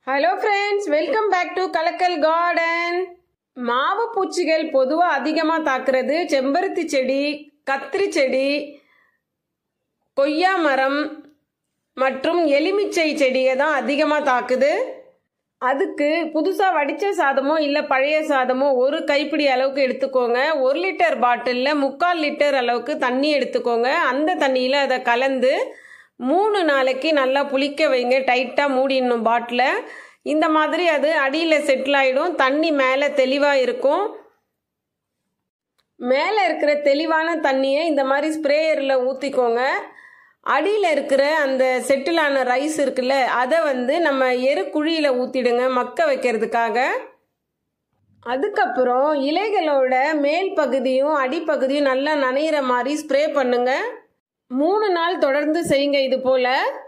hello friends welcome back to Kalakkal Garden மாவு பூச்சிகள் பொதுவாக அதிகமாக தாக்குறது செம்பருத்தி செடி கத்திரி செடி கொய்யா மரம் மற்றும் எலுமிச்சை செடியை தான் அதிகமாக தாக்குது அதுக்கு புதுசாக வடித்த சாதமோ இல்லை பழைய சாதமோ ஒரு கைப்பிடி அளவுக்கு எடுத்துக்கோங்க ஒரு லிட்டர் பாட்டிலில் முக்கால் லிட்டர் அளவுக்கு தண்ணி எடுத்துக்கோங்க அந்த தண்ணியில் அதை கலந்து மூணு நாளைக்கு நல்லா புளிக்க வைங்க டைட்டாக மூடிடணும் பாட்டிலை இந்த மாதிரி அது அடியில் செட்டில் ஆகிடும் தண்ணி மேலே தெளிவாக இருக்கும் மேலே இருக்கிற தெளிவான தண்ணியை இந்த மாதிரி ஸ்ப்ரேயரில் ஊற்றிக்கோங்க அடியில் இருக்கிற அந்த செட்டிலான ரைஸ் இருக்குல்ல அதை வந்து நம்ம எரு குழியில் ஊற்றிடுங்க மக்க வைக்கிறதுக்காக அதுக்கப்புறம் இலைகளோட மேல் பகுதியும் அடிப்பகுதியும் நல்லா நனையிற மாதிரி ஸ்ப்ரே பண்ணுங்க மூணு நாள் தொடர்ந்து செய்யுங்க இது போல்